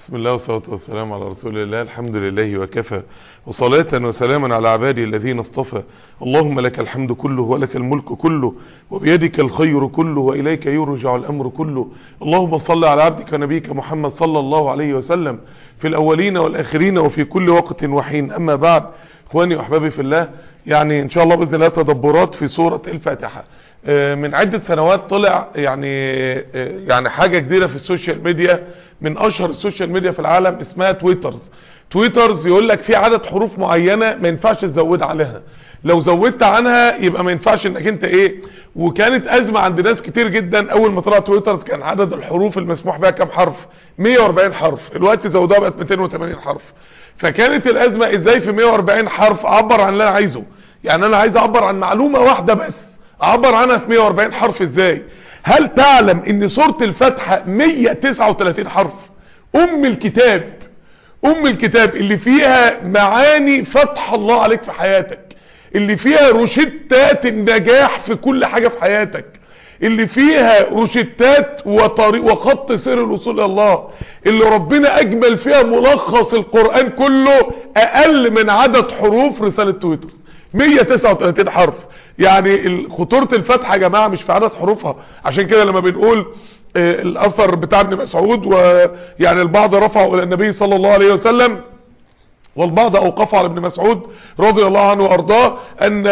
بسم الله والصلاة والسلام على رسول الله الحمد لله وكفى وصلاة وسلاما على عبادي الذين اصطفى اللهم لك الحمد كله ولك الملك كله وبيدك الخير كله وإليك يرجع الأمر كله اللهم صل على عبدك ونبيك محمد صلى الله عليه وسلم في الأولين والآخرين وفي كل وقت وحين أما بعد إخواني وأحبابي في الله يعني إن شاء الله بإذن الله تدبرات في سورة الفاتحة من عدة سنوات طلع يعني يعني حاجة جديدة في السوشيال ميديا من اشهر السوشيال ميديا في العالم اسمها تويترز تويترز يقول لك في عدد حروف معينة ما ينفعش تزود عليها لو زودت عنها يبقى ما ينفعش انك انت ايه وكانت ازمة عند ناس كتير جدا اول ما طلع تويترز كان عدد الحروف المسموح بها كام حرف 140 حرف الوقت زودوها بقت 280 حرف فكانت الازمة ازاي في 140 حرف اعبر عن اللي انا عايزه يعني انا عايز اعبر عن معلومة واحدة بس اعبر عنها في 140 حرف ازاي هل تعلم ان سورة الفاتحة 139 حرف ام الكتاب ام الكتاب اللي فيها معاني فتح الله عليك في حياتك اللي فيها روشتات النجاح في كل حاجة في حياتك اللي فيها روشتات وطريق وخط سير الوصول الى الله اللي ربنا اجمل فيها ملخص القرآن كله اقل من عدد حروف رسالة تويتر 139 حرف يعني خطورة الفتحة يا جماعة مش في عدد حروفها عشان كده لما بنقول الاثر بتاع ابن مسعود ويعني البعض رفعه الى النبي صلى الله عليه وسلم والبعض اوقفه على ابن مسعود رضي الله عنه وارضاه ان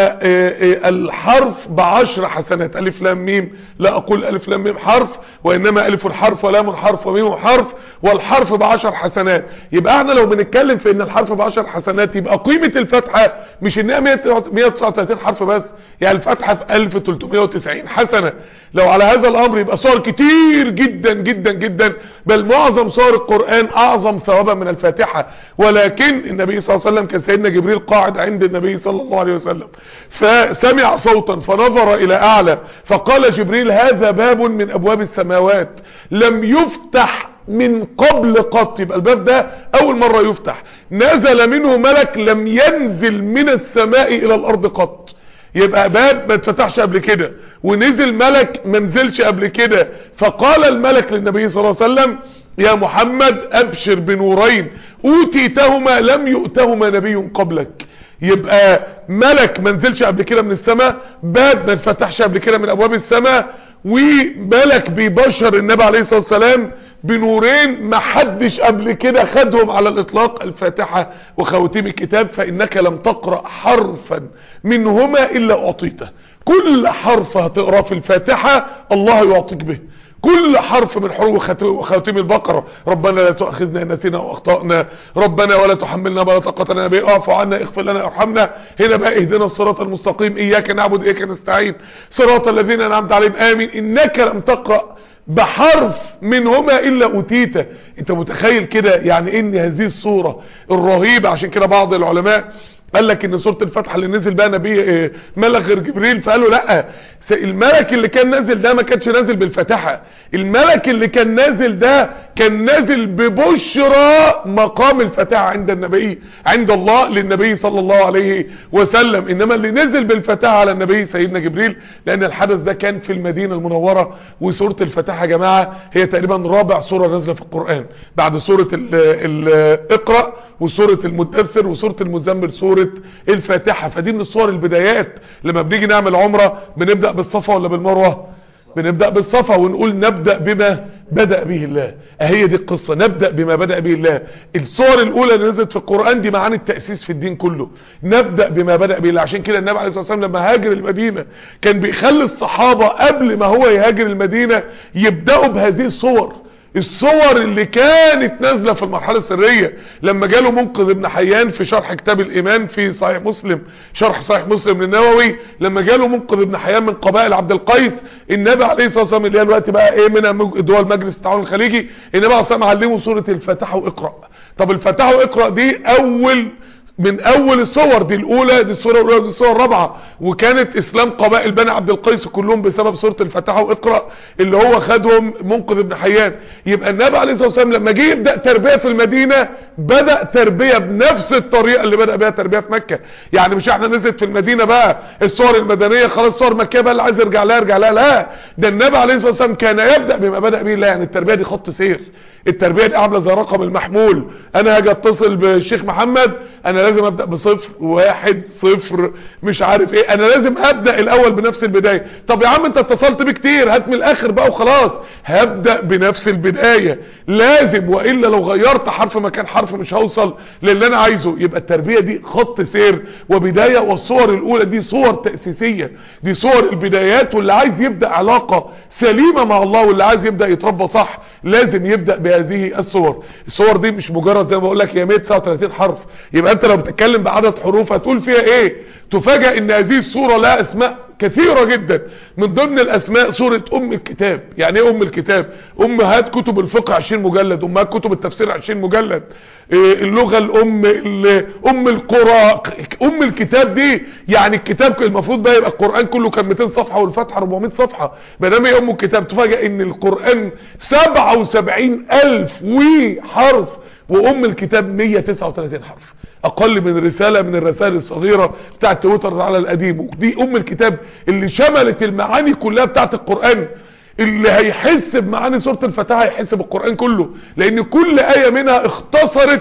الحرف بعشر حسنات الف لام ميم لا اقول الف لام ميم حرف وانما الف حرف ولام حرف وميم حرف والحرف بعشر حسنات يبقى احنا لو بنتكلم في ان الحرف بعشر حسنات يبقى قيمة الفتحة مش انها 139 حرف بس يعني الفتحة في 1390 حسنة لو على هذا الامر يبقى صور كتير جدا جدا جدا بل معظم صور القرآن اعظم ثوابا من الفاتحة ولكن النبي صلى الله عليه وسلم كان سيدنا جبريل قاعد عند النبي صلى الله عليه وسلم فسمع صوتا فنظر الى اعلى فقال جبريل هذا باب من ابواب السماوات لم يفتح من قبل قط يبقى الباب ده اول مرة يفتح نزل منه ملك لم ينزل من السماء الى الارض قط يبقى باب ما اتفتحش قبل كده ونزل ملك ما نزلش قبل كده فقال الملك للنبي صلى الله عليه وسلم يا محمد ابشر بنورين اوتيتهما لم يؤتهما نبي قبلك يبقى ملك ما نزلش قبل كده من السماء باب ما اتفتحش قبل كده من ابواب السماء وملك بيبشر النبي عليه الصلاة والسلام بنورين ما حدش قبل كده خدهم على الاطلاق الفاتحة وخواتيم الكتاب فانك لم تقرأ حرفا منهما الا اعطيته كل حرف هتقرأ في الفاتحة الله يعطيك به كل حرف من حروف خواتيم البقرة ربنا لا تؤاخذنا ان نسينا واخطأنا ربنا ولا تحملنا ما لا طاقه لنا به اعف عنا اغفر لنا ارحمنا هنا بقى اهدنا الصراط المستقيم اياك نعبد اياك نستعين صراط الذين انعمت عليهم امين انك لم تقرأ بحرف منهما الا اوتيته انت متخيل كده يعني ان هذه الصورة الرهيبة عشان كده بعض العلماء قال لك ان سورة الفتحة اللي نزل بقى نبي ملك غير جبريل فقالوا لا الملك اللي كان نازل ده ما كانش نازل بالفتحة الملك اللي كان نازل ده كان نازل ببشرى مقام الفتحة عند النبي عند الله للنبي صلى الله عليه وسلم انما اللي نزل بالفتحة على النبي سيدنا جبريل لان الحدث ده كان في المدينة المنورة وسورة الفتحة يا جماعة هي تقريبا رابع سورة نازلة في القرآن بعد سورة ال ال اقرأ وسورة المدثر وسورة المزمل سورة الفاتحة فدي من الصور البدايات لما بنيجي نعمل عمرة بنبدأ بالصفا ولا بالمروة بنبدأ بالصفا ونقول نبدأ بما بدأ به الله اهي دي القصة نبدأ بما بدأ به الله الصور الاولى اللي نزلت في القرآن دي معاني التأسيس في الدين كله نبدأ بما بدأ به الله عشان كده النبي عليه الصلاة والسلام لما هاجر المدينة كان بيخلي الصحابة قبل ما هو يهاجر المدينة يبدأوا بهذه الصور الصور اللي كانت نازلة في المرحلة السرية لما جاله منقذ ابن حيان في شرح كتاب الإيمان في صحيح مسلم شرح صحيح مسلم للنووي لما جاله منقذ ابن حيان من قبائل عبد القيس النبي عليه الصلاة والسلام اللي هي الوقت بقى ايه من دول مجلس التعاون الخليجي النبي عليه الصلاة والسلام علمه سورة الفاتحة واقرأ طب الفاتحة واقرأ دي اول من اول الصور دي الاولى دي الصورة الاولى دي الصورة الرابعة وكانت اسلام قبائل بني عبد القيس كلهم بسبب سورة الفتحة واقرأ اللي هو خدهم منقذ ابن حيان يبقى النبي عليه الصلاة والسلام لما جه يبدأ تربية في المدينة بدأ تربية بنفس الطريقة اللي بدأ بها تربية في مكة يعني مش احنا نزلت في المدينة بقى الصور المدنية خلاص صور مكة بقى اللي عايز يرجع لها يرجع لها لا ده النبي عليه الصلاة والسلام كان يبدأ بما بدأ به الله يعني التربية دي خط سير التربيه دي عامله زي رقم المحمول انا هاجي اتصل بالشيخ محمد انا لازم ابدا بصفر واحد صفر مش عارف ايه انا لازم ابدا الاول بنفس البدايه طب يا عم انت اتصلت بيه كتير هات من الاخر بقى وخلاص هبدا بنفس البدايه لازم والا لو غيرت حرف مكان حرف مش هوصل للي انا عايزه يبقى التربيه دي خط سير وبدايه والصور الاولى دي صور تاسيسيه دي صور البدايات واللي عايز يبدا علاقه سليمه مع الله واللي عايز يبدا يتربى صح لازم يبدا بهذه الصور الصور دي مش مجرد زي ما بقول لك هي 139 حرف يبقى انت لو بتتكلم بعدد حروف هتقول فيها ايه تفاجئ ان هذه الصوره لها اسماء كثيرة جدا من ضمن الاسماء سورة ام الكتاب يعني ايه ام الكتاب امهات كتب الفقه 20 مجلد امهات كتب التفسير 20 مجلد إيه اللغة الام ام القرى ام الكتاب دي يعني الكتاب المفروض بقى يبقى القرآن كله كان 200 صفحة والفتحة 400 صفحة بينما ايه ام الكتاب تفاجئ ان القرآن 77 الف وحرف وام الكتاب 139 حرف اقل من رسالة من الرسائل الصغيرة بتاعت تويتر على القديم ودي ام الكتاب اللي شملت المعاني كلها بتاعت القرآن اللي هيحس بمعاني سورة الفتاة هيحس بالقرآن كله لان كل آية منها اختصرت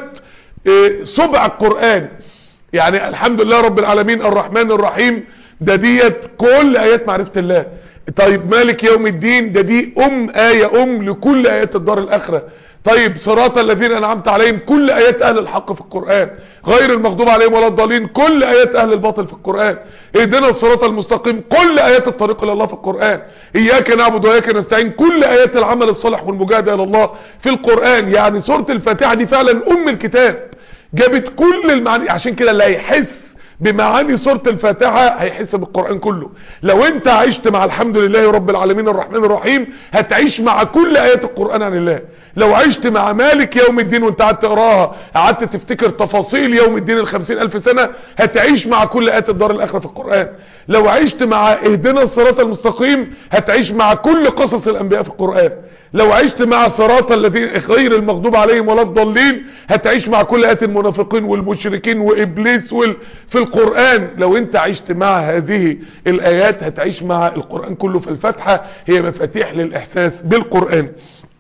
سبع القرآن يعني الحمد لله رب العالمين الرحمن الرحيم ده ديت كل آيات معرفة الله طيب مالك يوم الدين ده دي ام آية ام لكل آيات الدار الاخرة طيب صراط الذين انعمت عليهم كل ايات اهل الحق في القرآن غير المغضوب عليهم ولا الضالين كل ايات اهل الباطل في القرآن اهدنا الصراط المستقيم كل ايات الطريق الى الله في القرآن اياك نعبد واياك نستعين كل ايات العمل الصالح والمجاهدة الى الله في القرآن يعني سورة الفاتحة دي فعلا ام الكتاب جابت كل المعاني عشان كده اللي هيحس بمعاني سورة الفاتحة هيحس بالقرآن كله لو انت عشت مع الحمد لله رب العالمين الرحمن الرحيم هتعيش مع كل آيات القرآن عن الله لو عشت مع مالك يوم الدين وانت قعدت تقراها قعدت تفتكر تفاصيل يوم الدين الخمسين الف سنة هتعيش مع كل آيات الدار الاخرة في القرآن لو عشت مع اهدنا الصراط المستقيم هتعيش مع كل قصص الانبياء في القرآن لو عشت مع صراط الذين غير المغضوب عليهم ولا الضالين هتعيش مع كل آيات المنافقين والمشركين وإبليس وال... في القرآن لو انت عشت مع هذه الآيات هتعيش مع القرآن كله في الفتحة هي مفاتيح للإحساس بالقرآن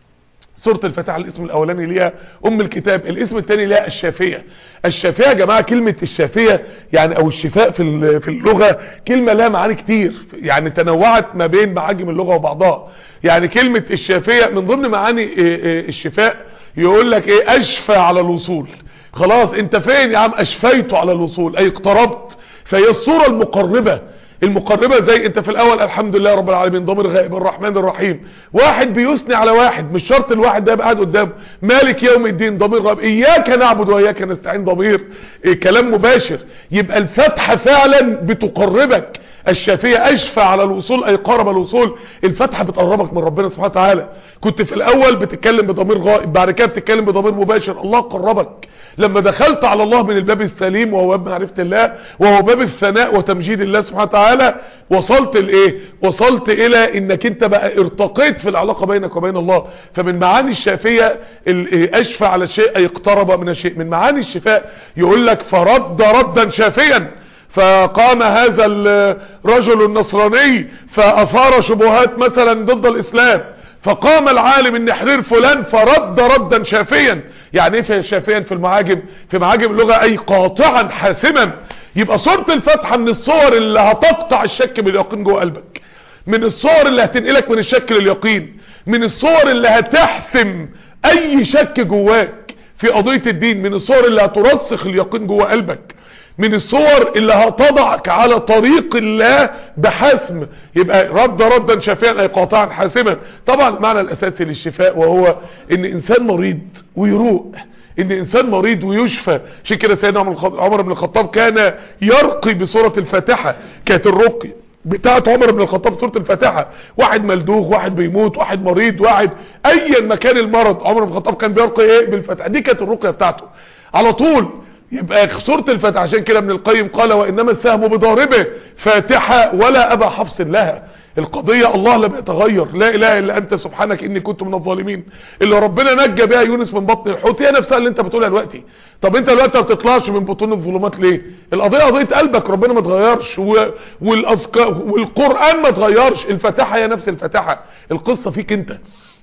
سورة الفتحة الاسم الاولاني ليها ام الكتاب الاسم الثاني ليها الشافية الشافية يا جماعة كلمة الشافية يعني او الشفاء في في اللغة كلمة لها معاني كتير يعني تنوعت ما بين معاجم اللغة وبعضها يعني كلمة الشافية من ضمن معاني الشفاء يقول لك ايه اشفى على الوصول خلاص انت فين يا عم اشفيته على الوصول اي اقتربت فهي الصورة المقربة المقربة زي انت في الاول الحمد لله رب العالمين ضمير غائب الرحمن الرحيم واحد بيثني على واحد مش شرط الواحد ده يبقى قاعد قدامه مالك يوم الدين ضمير غائب اياك نعبد واياك نستعين ضمير إيه كلام مباشر يبقى الفتحة فعلا بتقربك الشافية اشفى على الوصول اي قرب الوصول الفتحة بتقربك من ربنا سبحانه وتعالى كنت في الاول بتتكلم بضمير غائب بعد كده بتتكلم بضمير مباشر الله قربك لما دخلت على الله من الباب السليم وهو باب معرفة الله وهو باب الثناء وتمجيد الله سبحانه وتعالى وصلت لايه وصلت الى انك انت بقى ارتقيت في العلاقة بينك وبين الله فمن معاني الشافية اشفى على الشيء اي اقترب من الشيء من معاني الشفاء يقول لك فرد ردا شافيا فقام هذا الرجل النصراني فاثار شبهات مثلا ضد الاسلام فقام العالم ان حرير فلان فرد ردا شافيا يعني ايه شافيا في المعاجم في معاجم اللغة اي قاطعا حاسما يبقى صورة الفتحة من الصور اللي هتقطع الشك باليقين جوه قلبك من الصور اللي هتنقلك من الشك لليقين من الصور اللي هتحسم اي شك جواك في قضية الدين من الصور اللي هترسخ اليقين جوه قلبك من الصور اللي هتضعك على طريق الله بحسم يبقى رد ردا شافيا اي قاطعا حاسما طبعا المعنى الاساسي للشفاء وهو ان انسان مريض ويروق ان انسان مريض ويشفى عشان كده سيدنا عمر بن الخطاب كان يرقي بسورة الفاتحة كانت الرقي بتاعت عمر بن الخطاب سورة الفاتحة واحد ملدوغ واحد بيموت واحد مريض واحد ايا مكان المرض عمر بن الخطاب كان بيرقي ايه بالفاتحة دي كانت الرقية بتاعته على طول يبقى سورة الفتح عشان كده ابن القيم قال وإنما السهم بضاربه فاتحة ولا أبا حفص لها القضية الله لم يتغير لا إله إلا أنت سبحانك إني كنت من الظالمين اللي ربنا نجى بها يونس من بطن الحوت هي نفسها اللي أنت بتقولها دلوقتي طب أنت دلوقتي ما بتطلعش من بطون الظلمات ليه القضية قضية قلبك ربنا ما اتغيرش والأذكار والقرآن ما اتغيرش الفتحة هي نفس الفتحة القصة فيك أنت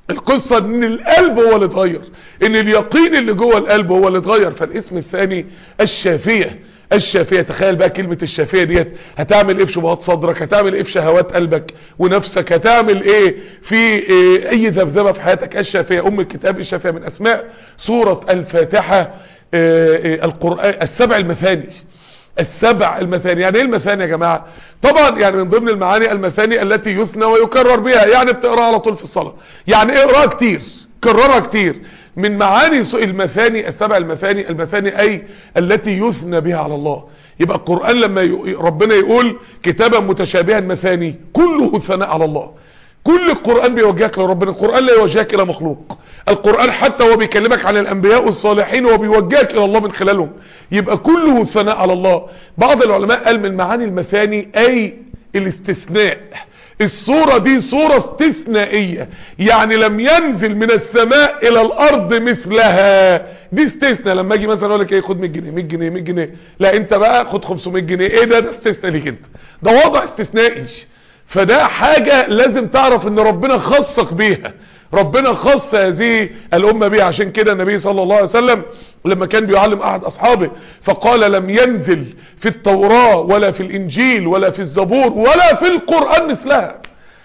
القصة ان القلب هو اللي اتغير ان اليقين اللي جوه القلب هو اللي اتغير فالاسم الثاني الشافية الشافية تخيل بقى كلمة الشافية ديت هتعمل ايه في شبهات صدرك هتعمل ايه في شهوات قلبك ونفسك هتعمل ايه في إيه اي ذبذبة في حياتك الشافية ام الكتاب الشافية من اسماء سورة الفاتحة إيه القرآن السبع المثاني السبع المثاني يعني ايه المثاني يا جماعة طبعا يعني من ضمن المعاني المثاني التي يثنى ويكرر بها يعني بتقراها على طول في الصلاة يعني اقراها كتير كررها كتير من معاني المثاني السبع المثاني المثاني اي التي يثنى بها على الله يبقى القرآن لما ربنا يقول كتابا متشابها مثاني كله ثناء على الله كل القرآن بيوجهك لربنا القرآن لا يوجهك الى مخلوق القرآن حتى هو بيكلمك عن الانبياء والصالحين وبيوجهك الى الله من خلالهم يبقى كله ثناء على الله بعض العلماء قال من معاني المثاني اي الاستثناء الصورة دي صورة استثنائية يعني لم ينزل من السماء الى الارض مثلها دي استثناء لما اجي مثلا اقول لك ايه خد 100 جنيه 100 جنيه 100 جنيه لا انت بقى خد 500 جنيه ايه ده ده استثناء ليك انت ده وضع استثنائي فده حاجة لازم تعرف ان ربنا خصك بيها ربنا خص هذه الامة بيها عشان كده النبي صلى الله عليه وسلم لما كان بيعلم احد اصحابه فقال لم ينزل في التوراة ولا في الانجيل ولا في الزبور ولا في القرآن مثلها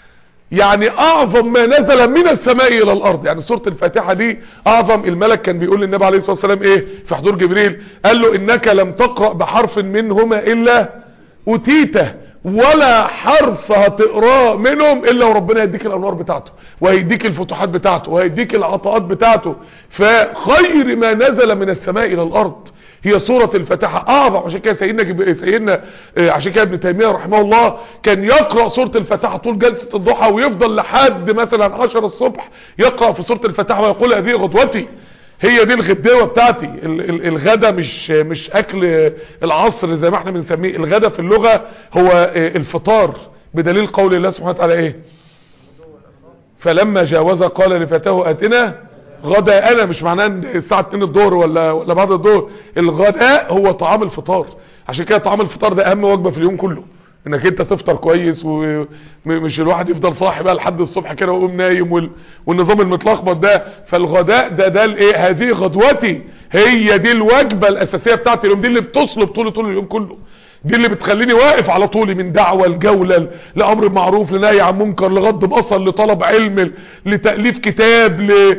يعني اعظم ما نزل من السماء الى الارض يعني سورة الفاتحة دي اعظم الملك كان بيقول للنبي عليه الصلاة والسلام ايه في حضور جبريل قال له انك لم تقرأ بحرف منهما الا اتيته ولا حرف هتقراه منهم الا وربنا يديك الانوار بتاعته وهيديك الفتوحات بتاعته وهيديك العطاءات بتاعته فخير ما نزل من السماء الى الارض هي سورة الفاتحة اعظم عشان كده سيدنا جب... سيدنا عشان كده ابن تيمية رحمه الله كان يقرأ سورة الفاتحة طول جلسة الضحى ويفضل لحد مثلا 10 الصبح يقرأ في سورة الفاتحة ويقول هذه غدوتي هي دي الغداوه بتاعتي الغدا مش مش اكل العصر زي ما احنا بنسميه الغدا في اللغة هو الفطار بدليل قول الله سبحانه وتعالى ايه فلما جاوز قال لفتاه اتنا غداءنا مش معناه الساعه 2 الظهر ولا ولا بعد الظهر الغداء هو طعام الفطار عشان كده طعام الفطار ده اهم وجبه في اليوم كله انك انت تفطر كويس ومش الواحد يفضل صاحي بقى لحد الصبح كده ويقوم نايم وال... والنظام المتلخبط ده فالغداء ده ده الايه هذه غدوتي هي دي الوجبه الاساسيه بتاعتي اليوم دي اللي بتصلب طول طول اليوم كله دي اللي بتخليني واقف على طولي من دعوة لجولة لأمر معروف لنهي عن منكر لغض بصر لطلب علم لتأليف كتاب ل...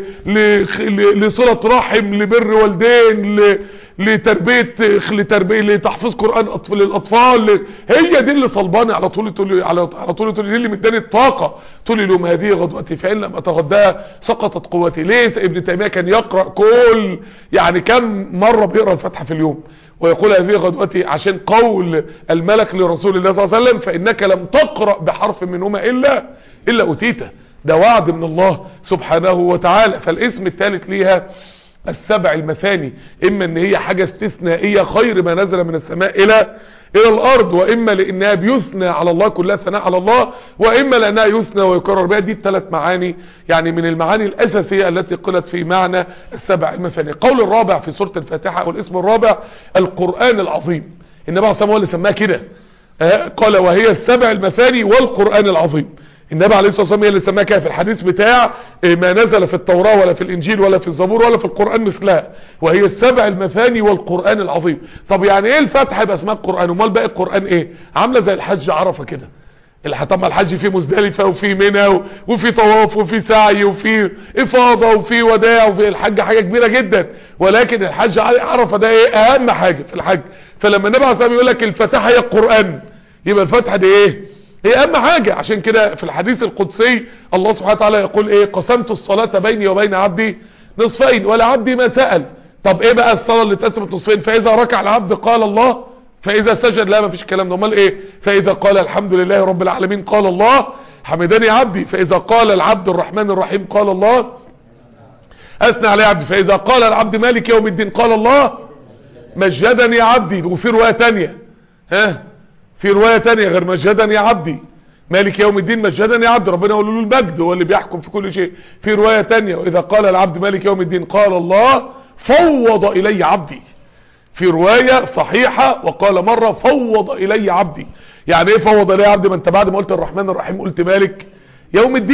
ل... لصلة رحم لبر والدين ل... لتربية لتربية لتحفيظ قرآن أطفال للأطفال هي دي اللي صلباني على طول طول على على طول طول دي اللي مداني الطاقة طول اليوم هذه غدوتي فإن لم أتغداها سقطت قوتي ليه ابن تيمية كان يقرأ كل يعني كم مرة بيقرأ الفتحة في اليوم ويقول هذه غدوتي عشان قول الملك لرسول الله صلى الله عليه وسلم فإنك لم تقرأ بحرف منهما إلا إلا أتيته ده وعد من الله سبحانه وتعالى فالاسم الثالث ليها السبع المثاني اما ان هي حاجة استثنائية خير ما نزل من السماء الى الى الارض واما لانها بيثنى على الله كلها ثناء على الله واما لانها يثنى ويكرر بها دي الثلاث معاني يعني من المعاني الاساسية التي قلت في معنى السبع المثاني قول الرابع في سورة الفاتحة والاسم الرابع القرآن العظيم النبي عليه الصلاة والسلام هو اللي سماه كده قال وهي السبع المثاني والقرآن العظيم النبي عليه الصلاة والسلام هي اللي سماها كده في الحديث بتاع ما نزل في التوراة ولا في الانجيل ولا في الزبور ولا في القرآن مثلها وهي السبع المثاني والقرآن العظيم طب يعني ايه الفتحة يبقى اسمها القرآن امال باقي القرآن ايه عاملة زي الحج عرفة كده طب الحج فيه مزدلفة وفيه منى وفيه طواف وفيه سعي وفيه افاضة وفيه وداع وفيه الحج حاجة كبيرة جدا ولكن الحج عرفة ده ايه اهم حاجة في الحج فلما النبي عليه الصلاة والسلام يقول لك الفتحة هي القرآن يبقى الفتحة دي ايه هي اهم حاجة عشان كده في الحديث القدسي الله سبحانه وتعالى يقول ايه قسمت الصلاة بيني وبين عبدي نصفين ولا عبدي ما سأل طب ايه بقى الصلاة اللي اتقسمت نصفين فاذا ركع العبد قال الله فاذا سجد لا ما فيش الكلام ده امال ايه فاذا قال الحمد لله رب العالمين قال الله حمدني عبدي فاذا قال العبد الرحمن الرحيم قال الله اثنى عليه عبدي فاذا قال العبد مالك يوم الدين قال الله مجدني عبدي وفي رواية تانية ها في رواية تانية غير مجدني عبدي مالك يوم الدين مجدني عبدي ربنا يقول له المجد هو اللي بيحكم في كل شيء في رواية تانية واذا قال العبد مالك يوم الدين قال الله فوض الي عبدي في رواية صحيحة وقال مرة فوض الي عبدي يعني ايه فوض الي عبدي ما انت بعد ما قلت الرحمن الرحيم قلت مالك يوم الدين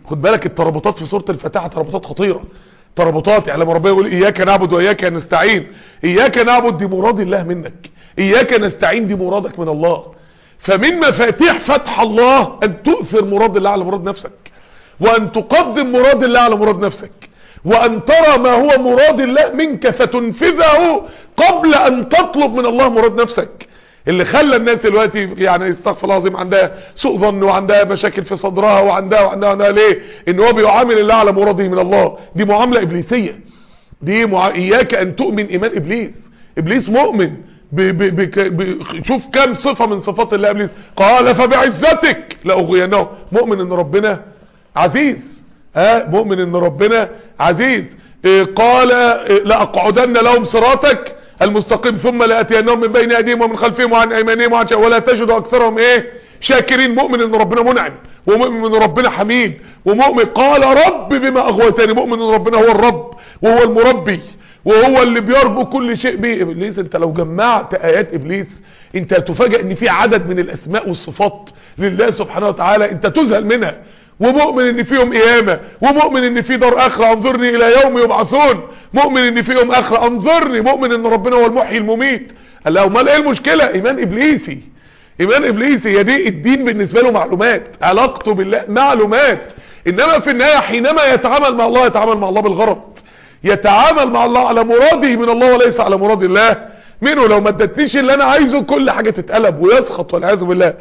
خد بالك الترابطات في سورة الفاتحة ترابطات خطيرة ترابطات يعني لما ربنا يقول اياك نعبد واياك نستعين اياك نعبد دي مراد الله منك اياك نستعين دي مرادك من الله فمن مفاتيح فتح الله ان تؤثر مراد الله على مراد نفسك وان تقدم مراد الله على مراد نفسك وان ترى ما هو مراد الله منك فتنفذه قبل ان تطلب من الله مراد نفسك اللي خلى الناس دلوقتي يعني استغفر الله العظيم عندها سوء ظن وعندها مشاكل في صدرها وعندها وعندها, وعندها ليه ان هو بيعامل الله على مراده من الله دي معاملة ابليسية دي مع... اياك ان تؤمن ايمان ابليس ابليس مؤمن ب... ب... ب... ب... شوف كم صفة من صفات الله ابليس قال فبعزتك لاغوينه مؤمن ان ربنا عزيز ها مؤمن ان ربنا عزيز إيه قال إيه لاقعدن لهم صراطك المستقيم ثم لاتينهم من بين ايديهم ومن خلفهم وعن ايمانهم وعن ولا تجد اكثرهم ايه شاكرين مؤمن ان ربنا منعم ومؤمن ان ربنا حميد ومؤمن قال رب بما اغويتني مؤمن ان ربنا هو الرب وهو المربي وهو اللي بيربو كل شيء بيه ابليس انت لو جمعت ايات ابليس انت هتفاجئ ان في عدد من الاسماء والصفات لله سبحانه وتعالى انت تذهل منها ومؤمن ان فيهم قيامة ومؤمن ان في دار اخرى انظرني الى يوم يبعثون مؤمن ان فيهم اخرى انظرني مؤمن ان ربنا هو المحيي المميت قال له امال ايه المشكلة ايمان ابليسي ايمان ابليسي هي دي الدين بالنسبة له معلومات علاقته بالله معلومات انما في النهاية حينما يتعامل مع الله يتعامل مع الله بالغرض يتعامل مع الله على مراده من الله وليس على مراد الله منه لو ما ادتنيش اللي انا عايزه كل حاجة تتقلب ويسخط والعياذ بالله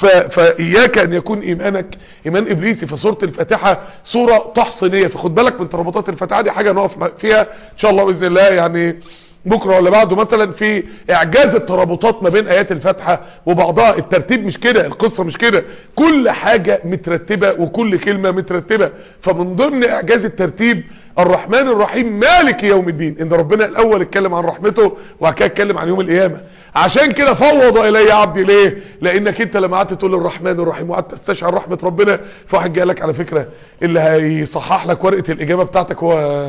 فاياك ان يكون ايمانك ايمان ابليسي فسورة الفاتحة سورة تحصينية فخد بالك من تربطات الفاتحة دي حاجة نقف فيها ان شاء الله باذن الله يعني بكرة ولا بعده مثلا في اعجاز الترابطات ما بين ايات الفاتحة وبعضها الترتيب مش كده القصة مش كده كل حاجة مترتبة وكل كلمة مترتبة فمن ضمن اعجاز الترتيب الرحمن الرحيم مالك يوم الدين ان ربنا الاول اتكلم عن رحمته وبعد كده اتكلم عن يوم القيامة عشان كده فوض الي عبدي ليه لانك انت لما قعدت تقول الرحمن الرحيم وقعدت تستشعر رحمة ربنا فواحد جاي لك على فكرة اللي هيصحح لك ورقة الاجابة بتاعتك هو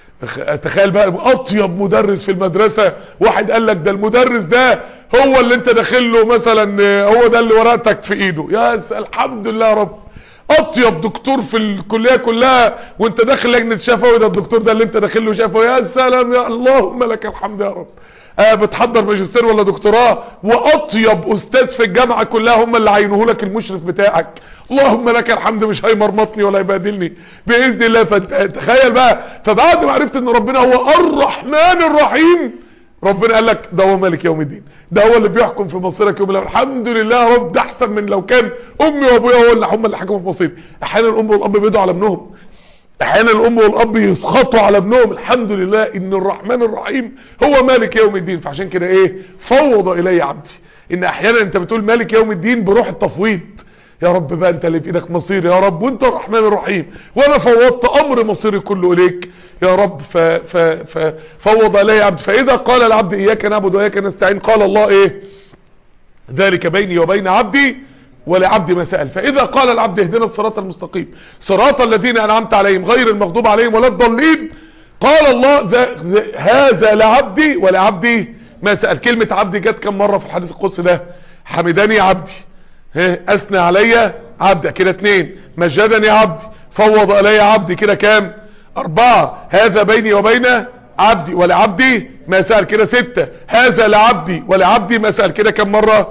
تخيل بقى اطيب مدرس في المدرسة واحد قال لك ده المدرس ده هو اللي انت داخل له مثلا هو ده اللي ورقتك في ايده يا الحمد لله يا رب اطيب دكتور في الكلية كلها وانت داخل لجنة شفوي ده الدكتور ده اللي انت داخل له شفوي يا سلام يا اللهم لك الحمد يا رب آه بتحضر ماجستير ولا دكتوراه واطيب استاذ في الجامعة كلها هم اللي عينوه لك المشرف بتاعك اللهم لك الحمد مش هيمرمطني ولا يبادلني باذن الله فتخيل بقى فبعد ما عرفت ان ربنا هو الرحمن الرحيم ربنا قال لك ده هو مالك يوم الدين ده هو اللي بيحكم في مصيرك يوم القيامه الحمد لله يا رب ده احسن من لو كان امي وابويا هو اللي هم اللي حكموا في مصيري احيانا الام والاب بيدعوا على ابنهم احيانا الام والاب يسخطوا على ابنهم الحمد لله ان الرحمن الرحيم هو مالك يوم الدين فعشان كده ايه فوض الي عبدي ان احيانا انت بتقول مالك يوم الدين بروح التفويض يا رب بقى انت اللي في ايدك مصير يا رب وانت الرحمن الرحيم وانا فوضت امر مصيري كله اليك يا رب ف ف ف فوض الي عبد فاذا قال العبد اياك نعبد واياك نستعين قال الله ايه ذلك بيني وبين عبدي ولعبدي ما سأل فاذا قال العبد اهدنا الصراط المستقيم صراط الذين انعمت عليهم غير المغضوب عليهم ولا الضالين قال الله هذا لعبدي ولعبدي ما سأل كلمة عبدي جت كم مرة في الحديث القدسي ده حمداني عبدي اثنى علي عبدي كده اتنين مجدني عبدي فوض الي عبدي كده كام اربعة هذا بيني وبين عبدي ولعبدي ما سأل كده ستة هذا لعبدي ولعبدي ما سأل كده كم مرة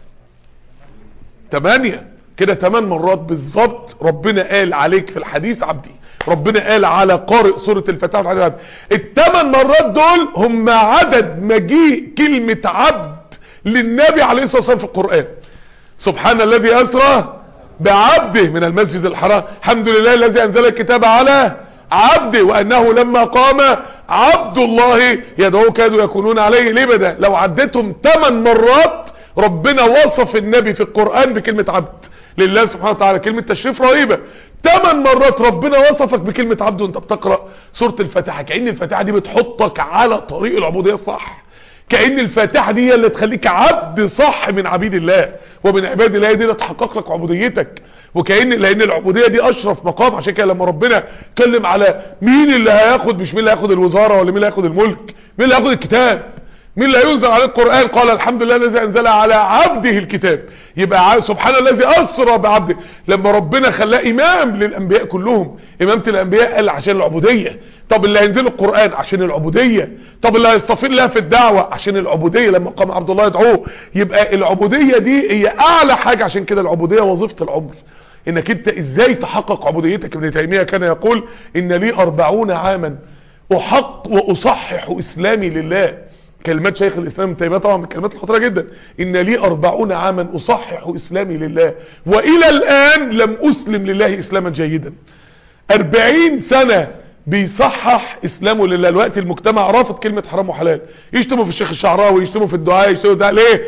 تمانية كده تمان مرات بالظبط ربنا قال عليك في الحديث عبدي ربنا قال على قارئ سورة الفتاة والحديث عبدي التمن مرات دول هم عدد مجيء كلمة عبد للنبي عليه الصلاة والسلام في القرآن سبحان الذي أسرى بعبده من المسجد الحرام الحمد لله الذي أنزل الكتاب على عبده وأنه لما قام عبد الله يدعوه كادوا يكونون عليه لبدا لو عدتهم 8 مرات ربنا وصف النبي في القرآن بكلمة عبد لله سبحانه وتعالى كلمة تشريف رهيبة 8 مرات ربنا وصفك بكلمة عبد وانت بتقرأ سورة الفاتحة كأن الفاتحة دي بتحطك على طريق العبودية الصح كأن الفاتحة دي اللي تخليك عبد صح من عبيد الله ومن عباد الله دي اللي تحقق لك عبوديتك وكأن لان العبودية دي اشرف مقام عشان كده لما ربنا اتكلم على مين اللي هياخد مش مين اللي هياخد الوزارة ولا مين اللي هياخد الملك مين اللي هياخد الكتاب مين اللي هينزل عليه القرآن قال الحمد لله الذي انزل على عبده الكتاب يبقى سبحان الذي اسرى بعبده لما ربنا خلاه امام للانبياء كلهم امامة الانبياء قال عشان العبودية طب اللي هينزل القرآن عشان العبودية طب اللي هيستفيد لها في الدعوة عشان العبودية لما قام عبد الله يدعوه يبقى العبودية دي هي اعلى حاجة عشان كده العبودية وظيفة العمر انك انت ازاي تحقق عبوديتك ابن تيمية كان يقول ان لي اربعون عاما احق واصحح اسلامي لله كلمات شيخ الاسلام ابن تيميه طبعا من الكلمات الخطيره جدا ان لي أربعون عاما اصحح اسلامي لله والى الان لم اسلم لله اسلاما جيدا أربعين سنه بيصحح اسلامه لله الوقت المجتمع رافض كلمة حرام وحلال يشتموا في الشيخ الشعراوي يشتموا في الدعاء يشتموا ده ليه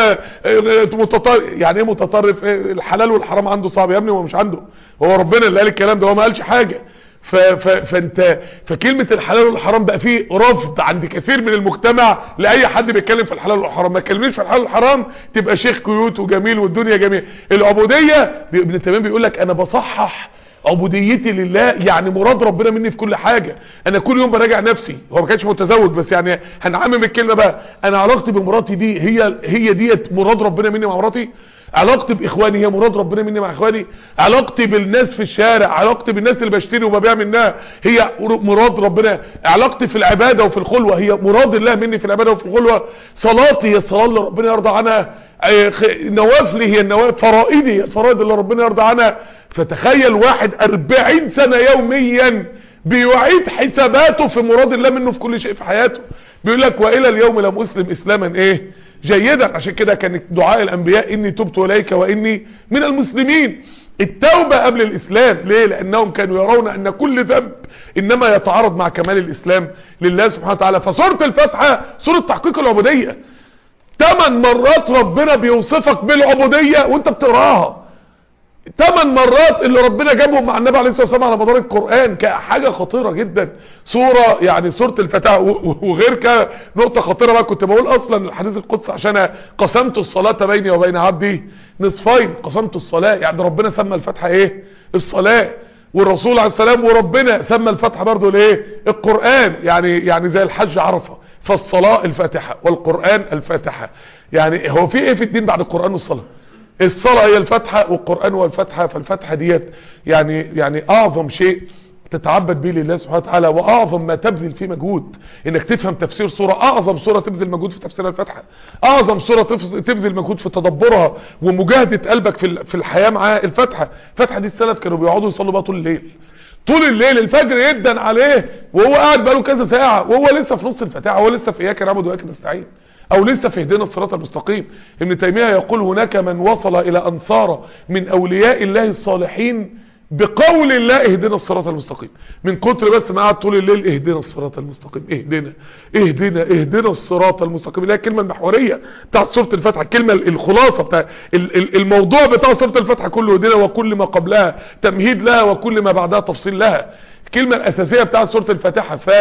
متطرف يعني ايه متطرف الحلال والحرام عنده صعب يا ابني هو مش عنده هو ربنا اللي قال الكلام ده هو ما قالش حاجة ف ف فانت فكلمة الحلال والحرام بقى فيه رفض عند كثير من المجتمع لاي حد بيتكلم في الحلال والحرام ما تكلمنيش في الحلال والحرام تبقى شيخ كيوت وجميل والدنيا جميل العبودية ابن تيميه بيقول لك انا بصحح عبوديتي لله يعني مراد ربنا مني في كل حاجة انا كل يوم براجع نفسي هو ما كانش متزوج بس يعني هنعمم الكلمة بقى انا علاقتي بمراتي دي هي هي ديت مراد ربنا مني مع مراتي علاقتي باخواني هي مراد ربنا مني مع اخواني علاقتي بالناس في الشارع علاقتي بالناس اللي بشتري وببيع منها هي مراد ربنا علاقتي في العبادة وفي الخلوة هي مراد الله مني في العبادة وفي الخلوة صلاتي هي الصلاة اللي ربنا يرضى عنها نوافلي هي النوافل فرائدي هي الفرائض اللي ربنا يرضى عنها فتخيل واحد أربعين سنة يوميا بيعيد حساباته في مراد الله منه في كل شيء في حياته بيقول لك وإلى اليوم لم أسلم إسلاما إيه جيدا عشان كده كان دعاء الأنبياء إني تبت إليك وإني من المسلمين التوبة قبل الإسلام ليه لأنهم كانوا يرون أن كل ذنب إنما يتعارض مع كمال الإسلام لله سبحانه وتعالى فسورة الفاتحة سورة تحقيق العبودية ثمان مرات ربنا بيوصفك بالعبودية وانت بتقراها ثمان مرات اللي ربنا جابهم مع النبي عليه الصلاه والسلام على مدار القران كحاجه خطيره جدا سوره يعني سوره الفتاه وغير كده نقطه خطيره بقى كنت بقول اصلا الحديث القدسي عشان قسمت الصلاه بيني وبين عبدي نصفين قسمت الصلاه يعني ربنا سمى الفاتحه ايه الصلاه والرسول عليه السلام وربنا سمى الفاتحه برضه الايه القران يعني يعني زي الحج عرفه فالصلاه الفاتحه والقران الفاتحه يعني هو في ايه في الدين بعد القران والصلاه الصلاة هي الفتحة والقرآن هو الفتحة فالفتحة ديت يعني يعني اعظم شيء تتعبد به لله سبحانه وتعالى واعظم ما تبذل فيه مجهود انك تفهم تفسير سورة اعظم سورة تبذل مجهود في تفسير الفتحة اعظم سورة تبذل مجهود في تدبرها ومجاهدة قلبك في في الحياة مع الفتحة الفتحة دي السلف كانوا بيقعدوا يصلوا بقى طول الليل طول الليل الفجر يدن عليه وهو قاعد بقاله كذا ساعة وهو لسه في نص الفتاحة وهو لسه في اياك نعبد واياك نستعين او لسه في هدينا الصراط المستقيم ابن تيمية يقول هناك من وصل الى انصار من اولياء الله الصالحين بقول الله اهدنا الصراط المستقيم من كتر بس ما قعد طول الليل اهدنا الصراط المستقيم اهدنا اهدنا اهدنا الصراط المستقيم اللي هي الكلمه المحوريه بتاعت سوره الفتح الكلمه الخلاصه بتاع الموضوع بتاع سوره الفتح كله اهدنا وكل ما قبلها تمهيد لها وكل ما بعدها تفصيل لها الكلمه الاساسيه بتاعت سوره الفاتحه ف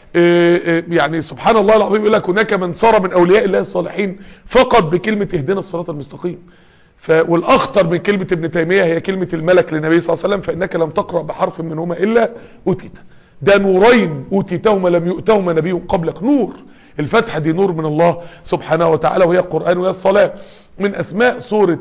يعني سبحان الله العظيم يقول لك هناك من صار من اولياء الله الصالحين فقط بكلمة اهدنا الصراط المستقيم ف والاخطر من كلمة ابن تيمية هي كلمة الملك للنبي صلى الله عليه وسلم فانك لم تقرأ بحرف منهما الا اوتيت ده نورين اوتيتهما لم يؤتهما نبي قبلك نور الفتحة دي نور من الله سبحانه وتعالى وهي القرآن وهي الصلاة من اسماء سورة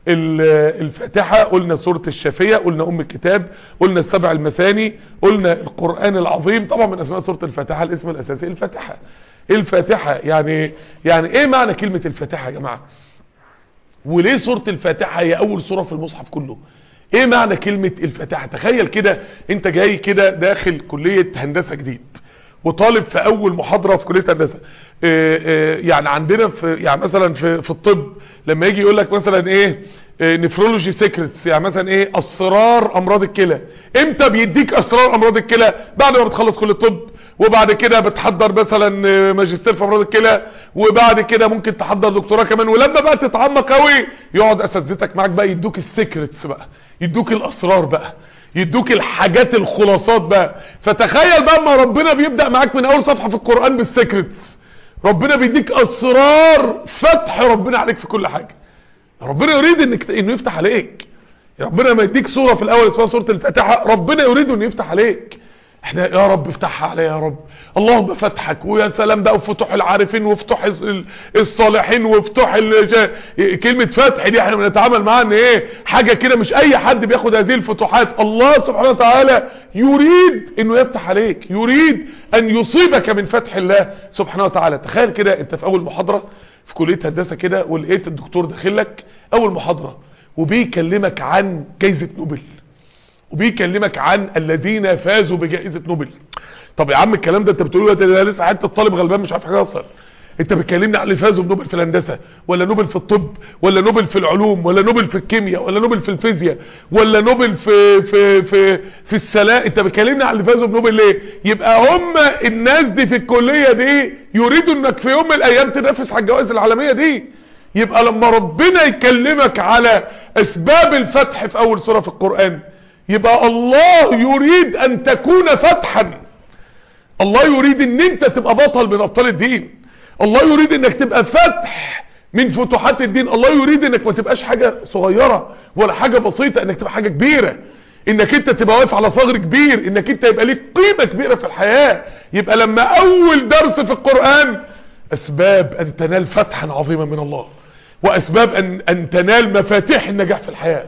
الفاتحة قلنا سورة الشافية قلنا ام الكتاب قلنا السبع المثاني قلنا القرآن العظيم طبعا من اسماء سورة الفاتحة الاسم الاساسي الفاتحة الفاتحة يعني يعني ايه معنى كلمة الفاتحة يا جماعة وليه سورة الفاتحة هي اول سورة في المصحف كله ايه معنى كلمة الفاتحة تخيل كده انت جاي كده داخل كلية هندسة جديد وطالب في اول محاضرة في كلية هندسة إيه إيه يعني عندنا في يعني مثلا في, في الطب لما يجي يقول لك مثلا ايه نفرولوجي سيكريتس يعني مثلا ايه اسرار امراض الكلى امتى بيديك اسرار امراض الكلى بعد ما بتخلص كل الطب وبعد كده بتحضر مثلا ماجستير في امراض الكلى وبعد كده ممكن تحضر دكتوراه كمان ولما بقى تتعمق قوي يقعد اساتذتك معاك بقى يدوك السيكريتس بقى يدوك الاسرار بقى يدوك الحاجات الخلاصات بقى فتخيل بقى ما ربنا بيبدأ معاك من اول صفحة في القرآن بالسيكريتس ربنا بيديك اسرار فتح ربنا عليك في كل حاجة ربنا يريد انك انه يفتح عليك ربنا ما يديك سورة في الاول اسمها سورة الفاتحة ربنا يريد انه يفتح عليك احنا يا رب افتحها عليا يا رب اللهم فتحك ويا سلام بقى وفتوح العارفين وفتوح الص- الصالحين وفتوح ال- كلمة فتح دي احنا بنتعامل معاها ان ايه حاجة كده مش اي حد بياخد هذه الفتوحات الله سبحانه وتعالى يريد انه يفتح عليك يريد ان يصيبك من فتح الله سبحانه وتعالى تخيل كده انت في اول محاضرة في كلية هندسة كده ولقيت الدكتور داخل لك اول محاضرة وبيكلمك عن جايزة نوبل وبيكلمك عن الذين فازوا بجائزة نوبل طب يا عم الكلام ده انت بتقوله ده, ده لسه حتى الطالب غلبان مش عارف حاجه اصلا انت بتكلمني عن اللي فازوا بنوبل في الهندسه ولا نوبل في الطب ولا نوبل في العلوم ولا نوبل في الكيمياء ولا نوبل في الفيزياء ولا نوبل في في في في السلاء انت بتكلمني عن اللي فازوا بنوبل ليه يبقى هم الناس دي في الكليه دي يريدوا انك في يوم من الايام تنافس على الجوائز العالميه دي يبقى لما ربنا يكلمك على اسباب الفتح في اول سوره في القران يبقى الله يريد ان تكون فتحا الله يريد ان انت تبقى بطل من ابطال الدين الله يريد انك تبقى فتح من فتوحات الدين الله يريد انك ما تبقاش حاجة صغيرة ولا حاجة بسيطة انك تبقى حاجة كبيرة انك انت تبقى واقف على ثغر كبير انك انت يبقى ليك قيمة كبيرة في الحياة يبقى لما اول درس في القرآن اسباب ان تنال فتحا عظيما من الله واسباب ان, أن تنال مفاتيح النجاح في الحياة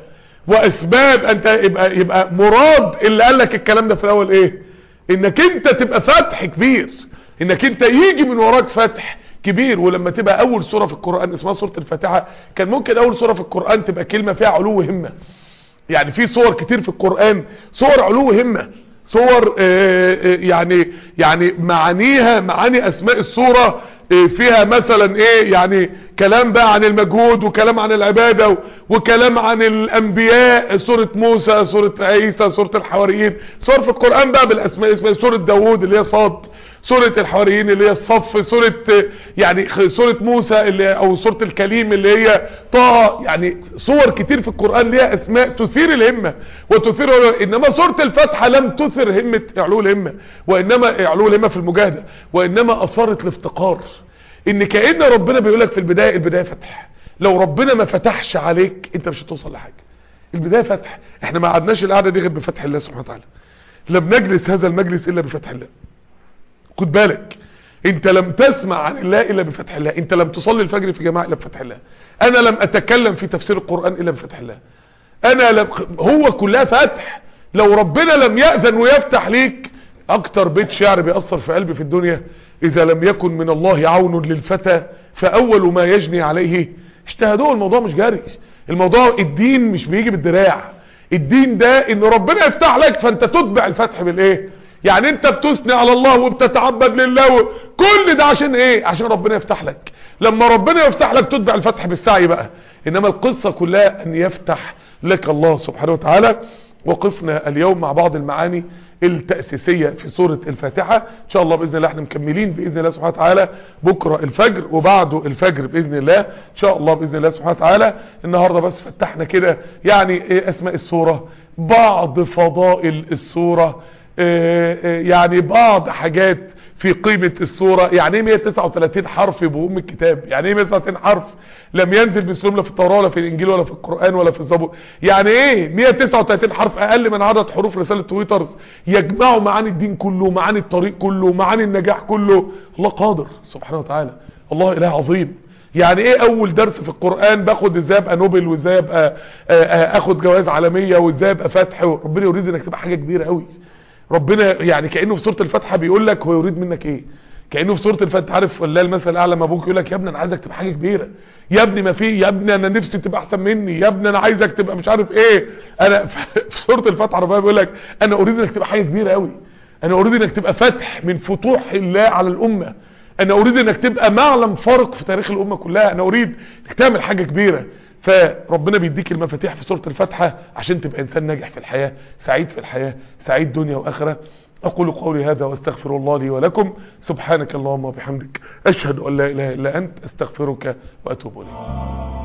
واسباب ان ت- يبقى, يبقى مراد اللي قال لك الكلام ده في الاول ايه انك انت تبقى فتح كبير انك انت يجي من وراك فتح كبير ولما تبقى اول سورة في القرآن اسمها سورة الفاتحة كان ممكن اول سورة في القرآن تبقى كلمة فيها علو همة يعني في صور كتير في القرآن صور علو همة صور آه، آه، يعني يعني معانيها معاني اسماء الصورة آه، فيها مثلا ايه يعني كلام بقى عن المجهود وكلام عن العبادة و- وكلام عن الانبياء سورة موسى سورة عيسى سورة الحواريين صور في القرآن بقى بالاسماء اسمها سورة داوود اللي هي صاد سورة الحواريين اللي هي الصف سورة آه، يعني خ- سورة موسى اللي او سورة الكليم اللي هي طه يعني صور كتير في القرآن ليها اسماء تثير الهمة وتثير انما سورة الفتحة لم تثر همة علو الهمة وانما علو الهمة في المجاهدة وانما اثارت الافتقار ان كأن ربنا بيقولك في البداية البداية فتح لو ربنا ما فتحش عليك انت مش هتوصل لحاجة البداية فتح احنا ما قعدناش القعدة دي غير بفتح الله سبحانه وتعالى لم نجلس هذا المجلس الا بفتح الله خد بالك انت لم تسمع عن الله الا بفتح الله انت لم تصلي الفجر في جماعة الا بفتح الله انا لم اتكلم في تفسير القرآن الا بفتح الله انا لم هو كلها فتح لو ربنا لم يأذن ويفتح ليك اكتر بيت شعر بيأثر في قلبي في الدنيا اذا لم يكن من الله عون للفتى فاول ما يجني عليه اجتهدوه الموضوع مش جري الموضوع الدين مش بيجي بالدراع الدين ده ان ربنا يفتح لك فانت تتبع الفتح بالايه يعني انت بتثني على الله وبتتعبد لله و... كل ده عشان ايه عشان ربنا يفتح لك لما ربنا يفتح لك تتبع الفتح بالسعي بقى انما القصة كلها ان يفتح لك الله سبحانه وتعالى وقفنا اليوم مع بعض المعاني التأسيسية في سورة الفاتحة ان شاء الله بإذن الله احنا مكملين بإذن الله سبحانه وتعالى بكرة الفجر وبعده الفجر بإذن الله ان شاء الله بإذن الله سبحانه وتعالى النهاردة بس فتحنا كده يعني ايه اسماء السورة بعض فضائل السورة اه اه يعني بعض حاجات في قيمة السورة يعني ايه 139 حرف يبقوا ام الكتاب يعني ايه 139 حرف لم ينزل بسلوم لا في التوراة ولا في الانجيل ولا في القرآن ولا في الزبور يعني ايه 139 حرف اقل من عدد حروف رسالة تويترز يجمعوا معاني الدين كله معاني الطريق كله معاني النجاح كله الله قادر سبحانه وتعالى الله اله عظيم يعني ايه اول درس في القرآن باخد ازاي ابقى نوبل وازاي ابقى اخد جوائز عالمية وازاي ابقى فتح ربنا يريد انك تبقى حاجة كبيرة قوي ربنا يعني كأنه في سورة الفاتحة بيقول لك هو يريد منك ايه كأنه في سورة الفاتحة عارف ولا المثل الاعلى ما ابوك يقول لك يا ابني انا عايزك تبقى حاجة كبيرة يا ابني ما في يا ابني انا نفسي تبقى احسن مني يا ابني انا عايزك تبقى مش عارف ايه انا في سورة الفاتحة ربنا بيقول لك انا اريد انك تبقى حاجة كبيرة قوي انا اريد انك تبقى فتح من فتوح الله على الامة انا اريد انك تبقى معلم فارق في تاريخ الامة كلها انا اريد انك تعمل حاجة كبيرة فربنا بيديك المفاتيح في سورة الفاتحة عشان تبقى انسان ناجح في الحياة سعيد في الحياة سعيد دنيا واخرة اقول قولي هذا واستغفر الله لي ولكم سبحانك اللهم وبحمدك اشهد ان لا اله الا انت استغفرك واتوب اليك